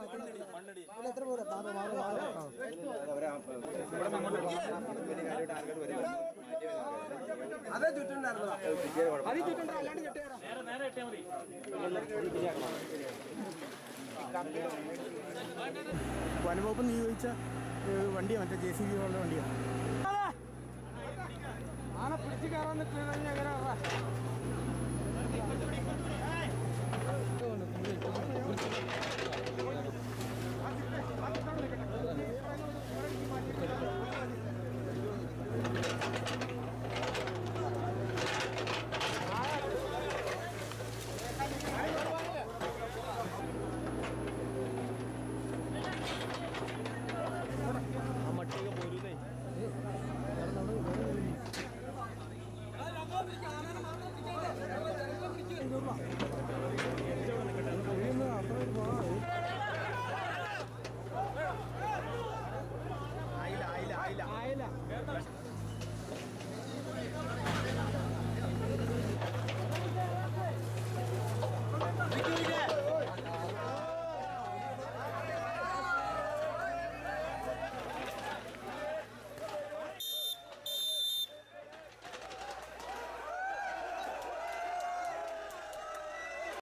എത്ര പോലെ അതേ ചുറ്റുണ്ടായിരുന്നു അത് ചുറ്റുണ്ട അല്ലാണ്ട് കെട്ടിയാടാ വനവകുപ്പ് നിയോഗിച്ച ഏഹ്, വണ്ടിയാണ് മറ്റേ ജെ സി ബി ഉള്ള വണ്ടിയാണ് ആന പിടിച്ച് കയറാൻ നിൽക്കുന്ന എങ്ങനെ